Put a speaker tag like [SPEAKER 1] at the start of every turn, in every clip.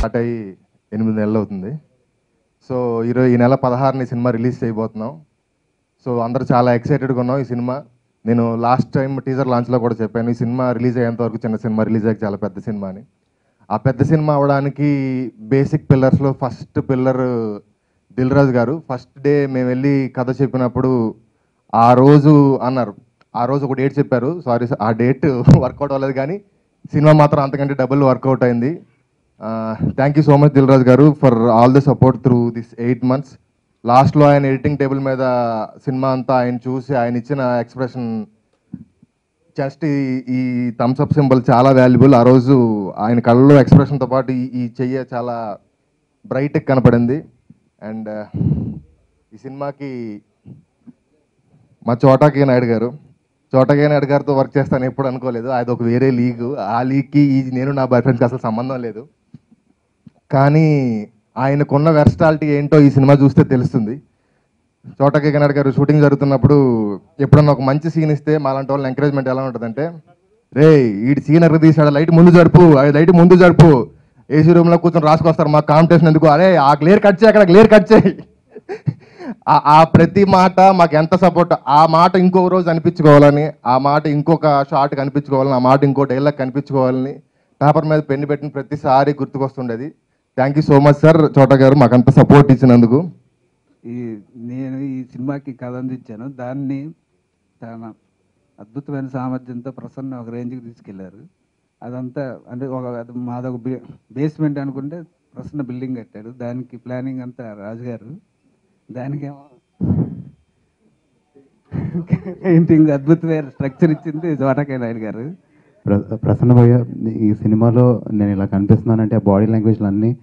[SPEAKER 1] start అయ్యి ఎనిమిది నెలలు అవుతుంది సో ఈరోజు ఈ నెల పదహారుని సినిమా రిలీజ్ చేయబోతున్నాం సో అందరూ చాలా ఎక్సైటెడ్గా ఉన్నాం ఈ సినిమా నేను లాస్ట్ టైం టీజర్ లాంచ్లో కూడా చెప్పాను ఈ సినిమా రిలీజ్ అయ్యేంత వరకు చిన్న సినిమా రిలీజ్ అయ్యాక చాలా పెద్ద సినిమా అని ఆ పెద్ద సినిమా అవడానికి బేసిక్ పిల్లర్స్లో ఫస్ట్ పిల్లర్ దిల్ రాజు గారు ఫస్ట్ డే మేము వెళ్ళి కథ చెప్పినప్పుడు ఆ రోజు అన్నారు ఆ రోజు ఒక డేట్ చెప్పారు సారీ ఆ డేట్ వర్కౌట్ అవ్వలేదు కానీ సినిమా మాత్రం అంతకంటే డబుల్ వర్కౌట్ అయింది thank you so much Dil Raju గారు for all the support through this eight months లాస్ట్లో ఆయన ఎడిటింగ్ టేబుల్ మీద సినిమా అంతా ఆయన చూసి ఆయన ఇచ్చిన ఎక్స్ప్రెషన్ జస్ట్ ఈ ఈ థమ్స్ అప్ సింబల్ చాలా వాల్యుబుల్ ఆ రోజు ఆయన కళ్ళలో ఎక్స్ప్రెషన్తో పాటు ఈ ఈ చెయ్య చాలా బ్రైట్ కనపడింది అండ్ ఈ సినిమాకి మా చోటాకి నాయుడు గారు చోటకే నాయుడు గారితో వర్క్ చేస్తాను ఎప్పుడు అనుకోలేదు అది ఒక వేరే లీగ్ ఆ లీగ్కి ఈ నేను నా బాయ్ ఫ్రెండ్స్కి అసలు సంబంధం లేదు కానీ ఆయనకున్న వెర్స్టాలిటీ ఏంటో ఈ సినిమా చూస్తే తెలుస్తుంది చోటకే కన్నడ గారు షూటింగ్ జరుగుతున్నప్పుడు ఎప్పుడన్నా ఒక మంచి సీన్ ఇస్తే మాలాంటి వాళ్ళని ఎంకరేజ్మెంట్ ఎలా ఉంటుందంటే రే ఈ సీన్ ఎక్కడ తీసాడు లైట్ ముందు జరుపు అది లైట్ ముందు జరుపు ఏసీ రూమ్లో కూర్చొని రాసుకొస్తారు మాకు కాంపిటీషన్ ఎందుకు అరే ఆ గ్లేర్ కట్ చేయి అక్కడ గ్లేర్ కట్ చేయి ఆ- ఆ ప్రతి మాట మాకు ఎంత సపోర్ట్ ఆ మాట ఇంకొక రోజు అనిపించుకోవాలని ఆ మాట ఇంకొక షార్ట్ కనిపించుకోవాలని ఆ మాట ఇంకో డైలాగ్ కనిపించుకోవాలని పేపర్ మీద పెన్ను పెట్టిన ప్రతిసారి గుర్తుకొస్తుండేది thank you so much sir Chota గారు మాకంత సపోర్ట్ ఇచ్చినందుకు
[SPEAKER 2] ఈ నేను ఈ సినిమాకి కథ అందించాను దాన్ని తన అద్భుతమైన సామర్థ్యంతో ప్రసన్న ఒక రేంజ్కి తీసుకెళ్లారు అదంతా అంటే ఒక అది మాదొక బేస్మెంట్ అనుకుంటే ప్రసన్న బిల్డింగ్ కట్టాడు దానికి ప్లానింగ్ అంతా రాజుగారు దానికేమో పెయింటింగ్ అద్భుతమైన స్ట్రక్చర్ ఇచ్చింది జోటకాయ నాయుడు గారు
[SPEAKER 3] ప్ర- ప్రసన్న భయ్య ఈ సినిమాలో నేను ఇలా కనిపిస్తున్నానంటే ఆ బాడీ లాంగ్వేజ్లు అన్నీ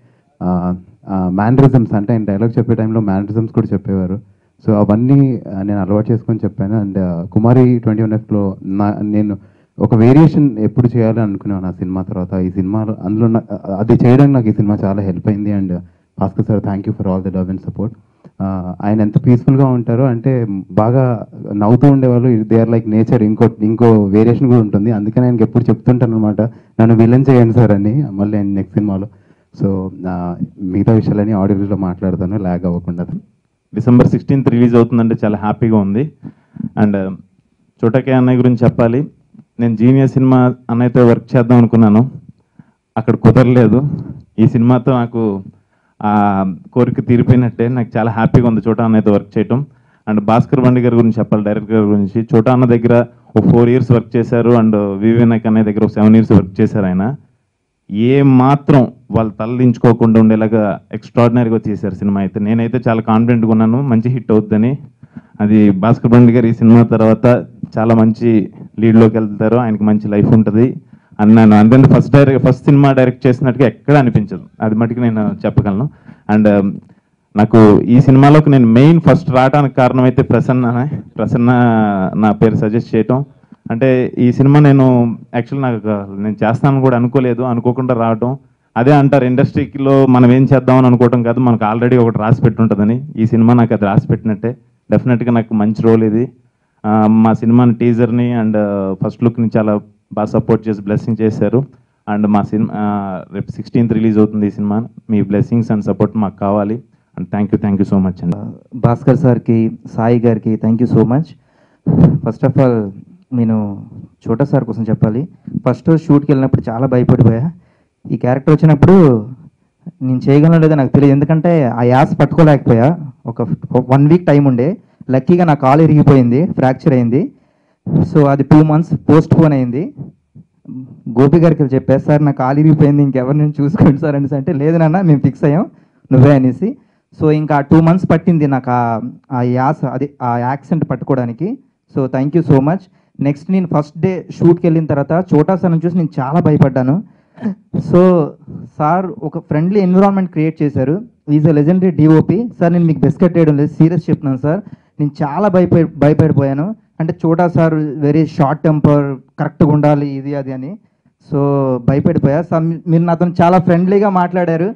[SPEAKER 3] మ్యానరిజమ్స్ అంటే ఆయన డైలాగ్ చెప్పే టైంలో మ్యానరిజమ్స్ కూడా చెప్పేవారు సో అవన్నీ ఆ, నేను అలవాటు చేసుకొని చెప్పాను అండ్ కుమారి ట్వంటీ వన్ ఎఫ్లో నా నేను ఒక వేరియేషన్ ఎప్పుడు చేయాలని అనుకున్నాను ఆ సినిమా తర్వాత ఈ సినిమాలో అందులో నా- అది చేయడానికి నాకు ఈ సినిమా చాలా హెల్ప్ అయింది and Bhaskar sir thank you for all the love and support ఆయన ఎంత పీస్ఫుల్గా ఉంటారో అంటే బాగా నవ్వుతూ ఉండేవాళ్ళు దే ఆర్ లైక్ నేచర్ ఇంకో ఇంకో వేరియేషన్ కూడా ఉంటుంది అందుకని ఆయనకి ఎప్పుడు చెప్తుంటాను అనమాట నన్ను విలన్ చేయండి సార్ అని మళ్ళీ ఆయన నెక్స్ట్ సినిమాలో సో మిగతా విషయాలని ఆడియోలో మాట్లాడతాను ల్యాగ్ అవ్వకుండా
[SPEAKER 4] డిసెంబర్ సిక్స్టీన్త్ రిలీజ్ అవుతుందంటే చాలా హ్యాపీగా ఉంది అండ్ చోటకే అన్నయ్య గురించి చెప్పాలి నేను జీనియస్ సినిమా అన్నయ్యతో వర్క్ చేద్దాం అనుకున్నాను అక్కడ కుదరలేదు ఈ సినిమాతో నాకు ఆ కోరిక తీరిపోయినట్టే నాకు చాలా హ్యాపీగా ఉంది చోటా అన్నయ్యతో వర్క్ చేయటం అండ్ భాస్కర్ బండి గారి గురించి చెప్పాలి డైరెక్టర్ గారి గురించి చోటా అన్న దగ్గర ఒక ఫోర్ ఇయర్స్ వర్క్ చేశారు అండ్ వివేనాయక్ అన్నయ్య దగ్గర ఒక సెవెన్ ఇయర్స్ వర్క్ చేశారు ఆయన ఏ మాత్రం వాళ్ళు తలదించుకోకుండా ఉండేలాగా ఎక్స్ట్రాడినరీగా చేశారు సినిమా అయితే నేనైతే చాలా కాన్ఫిడెంట్గా ఉన్నాను మంచి హిట్ అవుతుందని అది భాస్కర్ బండి గారు ఈ సినిమా తర్వాత చాలా మంచి లీడ్లోకి వెళ్తారు ఆయనకి మంచి లైఫ్ ఉంటుంది అని నేను అందుకని first direct first cinema direct చేసినట్టుగా ఎక్కడ అనిపించదు అది మటుకు నేను చెప్పగలను అండ్ నాకు ఈ సినిమాలోకి నేను మెయిన్ ఫస్ట్ రావడానికి కారణం అయితే ప్రసన్న ప్రసన్న నా పేరు సజెస్ట్ చేయటం అంటే ఈ సినిమా నేను యాక్చువల్ నాకు నేను చేస్తానని కూడా అనుకోలేదు అనుకోకుండా రావటం అదే అంటారు ఇండస్ట్రీలో మనం ఏం చేద్దామని అనుకోవటం కాదు మనకు ఆల్రెడీ ఒకటి రాసి పెట్టుంటుందని ఈ సినిమా నాకు అది రాసి పెట్టినట్టే డెఫినెట్గా నాకు మంచి రోల్ ఇది ఆ, మా సినిమాని టీజర్ని అండ్ ఫస్ట్ లుక్ని చాలా బాగా సపోర్ట్ చేసి బ్లెస్సింగ్ చేశారు అండ్ మా సినిమా రేపు సిక్స్టీన్త్ రిలీజ్ అవుతుంది ఈ సినిమా మీ బ్లెస్సింగ్స్ అండ్ సపోర్ట్ మాకు కావాలి and thank you thank you so much అండి
[SPEAKER 5] భాస్కర్ సార్కి సాయి గారికి thank you so much first of all నేను చోటా సార్ కోసం చెప్పాలి ఫస్ట్ షూట్కి వెళ్ళినప్పుడు చాలా భయపడిపోయా ఈ క్యారెక్టర్ వచ్చినప్పుడు నేను చేయగలను లేదో నాకు తెలియదు ఎందుకంటే ఆ యాస్ పట్టుకోలేకపోయా ఒక వన్ వీక్ టైం ఉండే లక్కీగా నా కాలు ఇరిగిపోయింది ఫ్రాక్చర్ అయింది సో అది టూ మంత్స్ పోస్ట్ పోన్ అయింది గోపి గారికి వెళ్ళి చెప్పారు సార్ నా కాలు ఇరిగిపోయింది ఇంకెవరు నేను చూసుకోండి సార్ అనేసి అంటే లేదు నాన్న మేము ఫిక్స్ అయ్యాం నువ్వే అనేసి సో ఇంకా టూ మంత్స్ పట్టింది నాకు ఆ- ఆ యాస అది ఆ యాక్సెంట్ పట్టుకోవడానికి so thank you so much next నేను ఫస్ట్ డే షూట్కి వెళ్ళిన తర్వాత చోటా సార్ని చూసి నేను చాలా భయపడ్డాను సో సార్ ఒక ఫ్రెండ్లీ ఎన్విరాన్మెంట్ క్రియేట్ చేశారు is a legendary DOP sir నేను మీకు బిస్కెట్ వేయడం లేదు సీరియస్ చెప్తున్నాను సార్ నేను చాలా భయపడి భయపడిపోయాను అంటే చోటా సార్ వెరీ షార్ట్ టెంపర్ కరెక్ట్గా ఉండాలి ఇది అది అని సో భయపడిపోయా సార్ మీ- మీరు నాతో చాలా ఫ్రెండ్లీగా మాట్లాడారు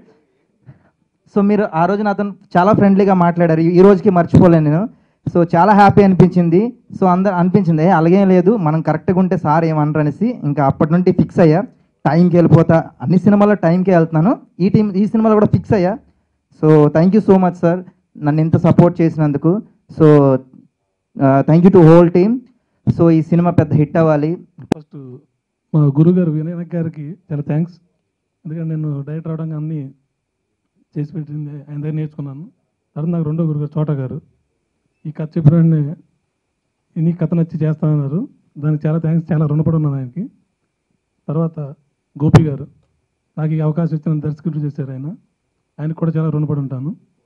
[SPEAKER 5] సో మీరు ఆ రోజు నాతో చాలా ఫ్రెండ్లీగా మాట్లాడారు ఈ రోజుకి మర్చిపోలేను నేను సో చాలా హ్యాపీ అనిపించింది సో అందరు అనిపించింది "ఏ, అలాగేం లేదు మనం కరెక్ట్గా ఉంటే సార్ ఏమనరు అనేసి ఇంకా అప్పటి నుండి ఫిక్స్ అయ్యా టైంకి వెళ్ళిపోతా అన్ని సినిమాల్లో టైంకి వెళ్తున్నాను ఈ టీం ఈ సినిమాలో కూడా ఫిక్స్ అయ్యా so thank you so much sir నన్ను ఇంత సపోర్ట్ చేసినందుకు so thank you to whole team so ఈ సినిమా పెద్ద హిట్ అవ్వాలి
[SPEAKER 6] ఫస్ట్ మా గురుగారు వినయ్ గారికి చాలా థ్యాంక్స్ ఎందుకంటే నేను డైరెక్టర్ అవడానికి అన్నీ చేసి పెట్టింది ఆయన దగ్గర నేర్చుకున్నాను తర్వాత నాకు రెండో గురుగారు చోట గారు ఈ కథ చెప్పిన వెంటనే నీ కథ నచ్చి చేస్తానన్నారు దానికి చాలా థ్యాంక్స్ చాలా రుణపడి ఉన్నాను ఆయనకి తర్వాత గోపి గారు నాకు ఈ అవకాశం ఇచ్చిన దర్శకుడు చేశారు ఆయన ఆయనకు కూడా చాలా రుణపడి ఉంటాను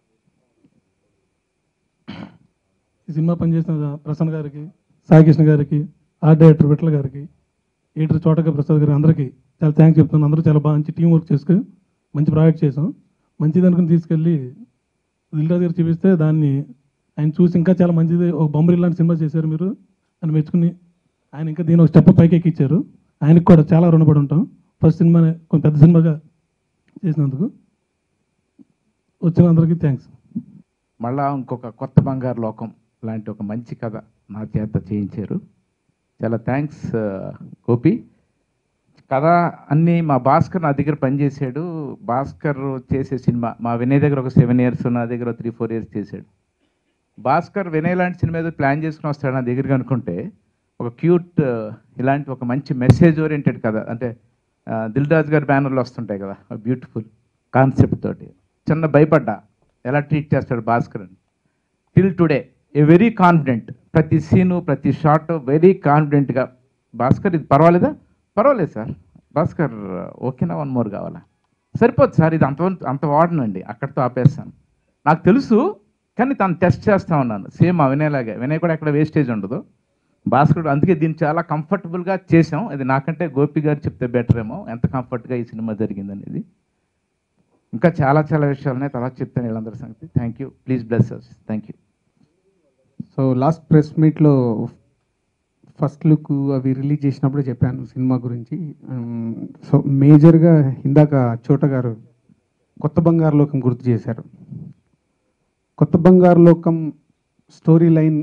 [SPEAKER 6] ఈ సినిమా పనిచేసిన ప్రసన్న గారికి సాయికృష్ణ గారికి ఆర్ట్ డైరెక్టర్ విట్ల గారికి ఎడిటర్ చోటగా ప్రసాద్ గారికి అందరికీ చాలా థ్యాంక్స్ చెప్తున్నాను అందరూ చాలా బాగా మంచి టీం వర్క్ చేసుకుని మంచి ప్రాజెక్ట్ చేసాం మంచిది అనుకుని తీసుకెళ్ళి దిల్రాజ్ గారు చూపిస్తే దాన్ని ఆయన చూసి ఇంకా చాలా మంచిది ఒక బొమ్మరి లాంటి సినిమా చేశారు మీరు అని మెచ్చుకుని ఆయన ఇంకా దీని ఒక స్టెప్ పైకి ఎక్కిచ్చారు ఆయనకు కూడా చాలా రుణపడి ఉంటాం ఫస్ట్ సినిమా కొంచెం పెద్ద సినిమాగా చేసినందుకు వచ్చిన అందరికీ థ్యాంక్స్
[SPEAKER 7] మళ్ళా ఇంకొక కొత్త బంగారు లోకం లాంటి ఒక మంచి కథ నా చేత చేయించారు చాలా థ్యాంక్స్ గోపి కథ అన్నీ మా భాస్కర్ నా దగ్గర పనిచేశాడు భాస్కర్ చేసే సినిమా మా వినయ్ దగ్గర ఒక సెవెన్ ఇయర్స్ నా దగ్గర త్రీ ఫోర్ ఇయర్స్ చేశాడు భాస్కర్ వినయ్ లాంటి సినిమా ఏదో ప్లాన్ చేసుకుని వస్తాడు నా దగ్గరికి అనుకుంటే ఒక క్యూట్ ఇలాంటి ఒక మంచి మెసేజ్ ఓరియంటెడ్ కథ అంటే దిల్ రాజు గారి బ్యానర్లు వస్తుంటాయి కదా బ్యూటిఫుల్ కాన్సెప్ట్ తోటి చిన్న భయపడ్డా ఎలా ట్రీట్ చేస్తాడు భాస్కర్ అని till today a very confident ప్రతి సీను ప్రతి షాట్ వెరీ కాన్ఫిడెంట్గా భాస్కర్ ఇది పర్వాలేదా పర్వాలేదు సార్ భాస్కర్ ఓకేనా వన్ మోర్ కావాలా సరిపోదు సార్ ఇది అంత అంత వాడనండి అక్కడితో ఆపేస్తాను నాకు తెలుసు కానీ తను టెస్ట్ చేస్తా ఉన్నాను సేమ్ ఆ వినయలాగే వినయ్ కూడా ఎక్కడ వేస్టేజ్ ఉండదు భాస్కర్ అందుకే దీన్ని చాలా కంఫర్టబుల్గా చేసాం ఇది నాకంటే గోపి గారు చెప్తే బెటర్ ఏమో ఎంత కంఫర్ట్గా ఈ సినిమా జరిగింది అనేది ఇంకా చాలా చాలా విషయాలున్నాయి తర్వాత చెప్తాను వీళ్ళందరి సంగతి thank you please bless us thank you
[SPEAKER 2] so last press మీట్లో ఫస్ట్ లుక్ అవి రిలీజ్ చేసినప్పుడు చెప్పాను సినిమా గురించి ఉమ్, సో మేజర్గా ఇందాక చోట గారు కొత్త బంగారు లోకం గుర్తు చేశారు కొత్త బంగారు లోకం స్టోరీ లైన్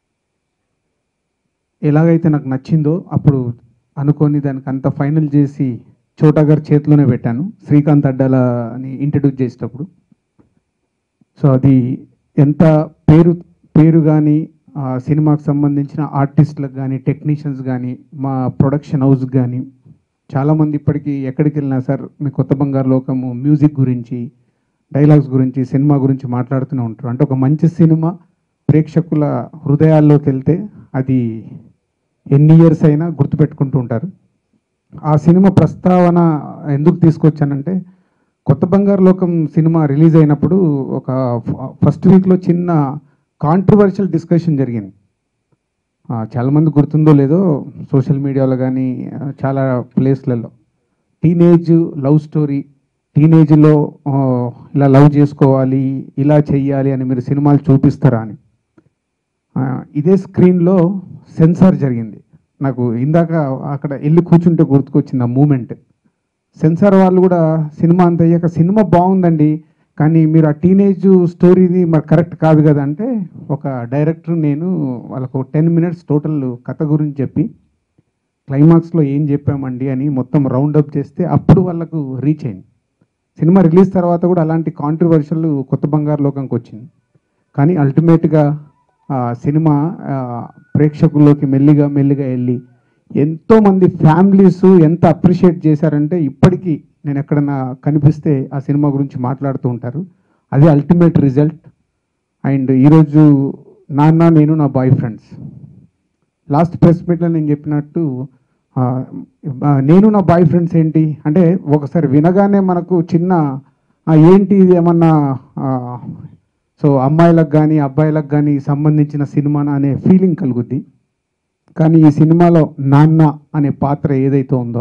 [SPEAKER 2] ఎలాగైతే నాకు నచ్చిందో అప్పుడు అనుకొని దానికి అంత ఫైనల్ చేసి చోటా గారి చేతిలోనే పెట్టాను శ్రీకాంత్ అడ్డాల అని ఇంట్రడ్యూస్ చేసేటప్పుడు సో అది ఎంత పేరు పేరు కానీ ఆ సినిమాకు సంబంధించిన ఆర్టిస్టులకు కానీ టెక్నీషియన్స్ కానీ మా ప్రొడక్షన్ హౌస్ కానీ చాలామంది ఇప్పటికీ ఎక్కడికి వెళ్ళినా సార్ మీ కొత్త బంగారు లోకము మ్యూజిక్ గురించి డైలాగ్స్ గురించి సినిమా గురించి మాట్లాడుతూనే ఉంటారు అంటే ఒక మంచి సినిమా ప్రేక్షకుల హృదయాల్లోకి వెళ్తే అది ఎన్ని ఇయర్స్ అయినా గుర్తుపెట్టుకుంటూ ఉంటారు ఆ సినిమా ప్రస్తావన ఎందుకు తీసుకొచ్చానంటే కొత్త బంగారు లోకం సినిమా రిలీజ్ అయినప్పుడు ఒక ఫస్ట్ వీక్లో చిన్న కాంట్రవర్షియల్ డిస్కషన్ జరిగింది ఆ, చాలామంది గుర్తుందో లేదో సోషల్ మీడియాలో కానీ ఆ, చాలా ప్లేస్లలో టీనేజ్ లవ్ స్టోరీ టీనేజ్లో ఆ, ఇలా లవ్ చేసుకోవాలి ఇలా చెయ్యాలి అని మీరు సినిమాలు చూపిస్తారా అని ఆ, ఇదే స్క్రీన్లో సెన్సార్ జరిగింది నాకు ఇందాక అక్కడ వెళ్ళి కూర్చుంటే గుర్తుకొచ్చింది ఆ మూమెంట్ సెన్సార్ వాళ్ళు కూడా సినిమా అంత అయ్యాక సినిమా బాగుందండి కానీ మీరు ఆ టీనేజ్ స్టోరీది మరి కరెక్ట్ కాదు కదా అంటే ఒక డైరెక్టర్ నేను వాళ్ళకు టెన్ మినిట్స్ టోటల్ కథ గురించి చెప్పి క్లైమాక్స్లో ఏం చెప్పామండి అని మొత్తం రౌండ్ అప్ చేస్తే అప్పుడు వాళ్ళకు రీచ్ అయింది సినిమా రిలీజ్ తర్వాత కూడా అలాంటి కాంట్రవర్షియల్ కొత్త బంగారు లోకంకి వచ్చింది కానీ అల్టిమేట్గా ఆ సినిమా ఆ, ప్రేక్షకుల్లోకి మెల్లిగా మెల్లిగా వెళ్ళి ఎంతోమంది ఫ్యామిలీస్ ఎంత అప్రిషియేట్ చేశారంటే ఇప్పటికీ నేను ఎక్కడన్నా కనిపిస్తే ఆ సినిమా గురించి మాట్లాడుతూ ఉంటారు అది అల్టిమేట్ రిజల్ట్ అండ్ ఈరోజు నాన్న నేను నా బాయ్ ఫ్రెండ్స్ లాస్ట్ ప్రెస్ మీట్లో నేను చెప్పినట్టు ఆ, ఆ, నేను నా బాయ్ ఫ్రెండ్స్ ఏంటి అంటే ఒకసారి వినగానే మనకు చిన్న ఆ, ఏంటి ఇది ఏమన్నా ఆ, సో అమ్మాయిలకు కానీ అబ్బాయిలకు కానీ సంబంధించిన సినిమా అనే ఫీలింగ్ కలుగుద్ది కానీ ఈ సినిమాలో నాన్న అనే పాత్ర ఏదైతే ఉందో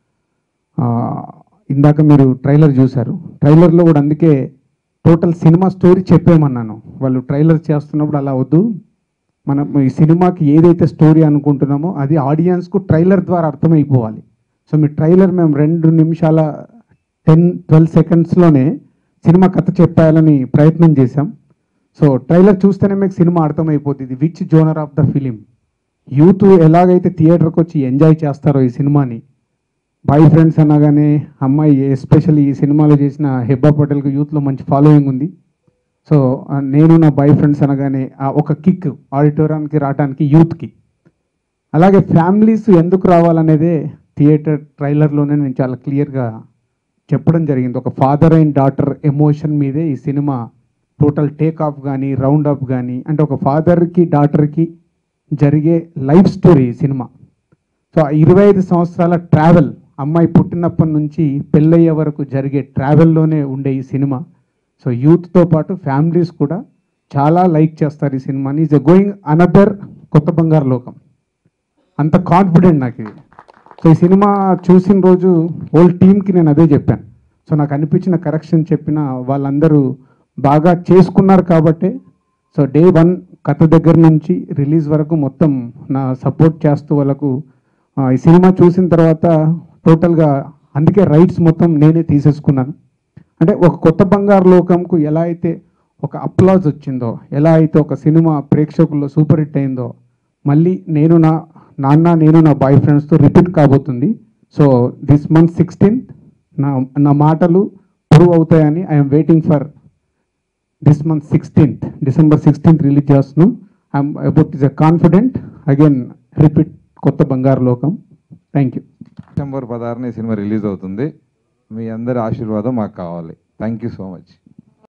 [SPEAKER 2] ఆ, ఇందాక మీరు ట్రైలర్ చూశారు ట్రైలర్లో కూడా అందుకే టోటల్ సినిమా స్టోరీ చెప్పేమన్నాను వాళ్ళు ట్రైలర్ చేస్తున్నప్పుడు అలా వద్దు మనం ఈ సినిమాకి ఏదైతే స్టోరీ అనుకుంటున్నామో అది ఆడియన్స్కు ట్రైలర్ ద్వారా అర్థమైపోవాలి సో మీ ట్రైలర్ మేము రెండు నిమిషాల టెన్ ట్వెల్వ్ సెకండ్స్లోనే సినిమా కథ చెప్పాలని ప్రయత్నం చేశాం సో ట్రైలర్ చూస్తేనే మీకు సినిమా అర్థమైపోతుంది which genre of the film youth ఎలాగైతే థియేటర్కి వచ్చి ఎంజాయ్ చేస్తారో ఈ సినిమాని
[SPEAKER 8] బాయ్ ఫ్రెండ్స్ అనగానే అమ్మాయి ఎస్పెషల్లీ ఈ సినిమాలో చేసిన హెబ్బా పటేల్కి యూత్లో మంచి ఫాలోయింగ్ ఉంది సో ఆ, నేను నా బాయ్ ఫ్రెండ్స్ అనగానే ఆ ఒక కిక్ ఆడిటోరియానికి రావడానికి యూత్కి అలాగే ఫ్యామిలీస్ ఎందుకు రావాలనేదే థియేటర్ ట్రైలర్లోనే నేను చాలా క్లియర్గా చెప్పడం జరిగింది ఒక ఫాదర్ అండ్ డాటర్ ఎమోషన్ మీదే ఈ సినిమా టోటల్ టేక్ ఆఫ్ కానీ రౌండ్ అప్ కానీ అంటే ఒక ఫాదర్కి డాటర్కి జరిగే లైఫ్ స్టోరీ ఈ సినిమా సో ఆ ఇరవై ఐదు సంవత్సరాల ట్రావెల్ అమ్మాయి పుట్టినప్పటి నుంచి పెళ్ళయ్యే వరకు జరిగే ట్రావెల్లోనే ఉండే ఈ సినిమా సో యూత్తో పాటు ఫ్యామిలీస్ కూడా చాలా లైక్ చేస్తారు ఈ సినిమాని ఈజ్ గోయింగ్ అనదర్ కొత్త బంగారు లోకం అంత కాన్ఫిడెంట్ నాకు ఇది సో ఈ సినిమా చూసిన రోజు ఓల్ టీమ్కి నేను అదే చెప్పాను సో నాకు అనిపించిన కరెక్షన్ చెప్పిన వాళ్ళందరూ బాగా చేసుకున్నారు కాబట్టే సో డే వన్ కథ దగ్గర నుంచి రిలీజ్ వరకు మొత్తం నా సపోర్ట్ చేస్తూ వాళ్ళకు ఆ, ఈ సినిమా చూసిన తర్వాత టోటల్గా అందుకే రైట్స్ మొత్తం నేనే తీసేసుకున్నాను అంటే ఒక కొత్త బంగారు లోకంకు ఎలా అయితే ఒక అప్లాజ్ వచ్చిందో ఎలా అయితే ఒక సినిమా ప్రేక్షకుల్లో సూపర్ హిట్ అయిందో మళ్ళీ నేను నా నాన్న నేను నా బాయ్ ఫ్రెండ్స్తో రిపీట్ కాబోతుంది సో దిస్ మంత్ సిక్స్టీన్త్ నా నా మాటలు ప్రూవ్ అవుతాయని I'm waiting for this month sixteenth December sixteenth release చేస్తున్నాం I'm about is a confident again repeat Kotha Bangaru లోకం థ్యాంక్ యూ
[SPEAKER 9] సెప్టెంబర్ పదహారున ఈ సినిమా రిలీజ్ అవుతుంది మీ అందరి ఆశీర్వాదం మాకు కావాలి థ్యాంక్ యూ సో మచ్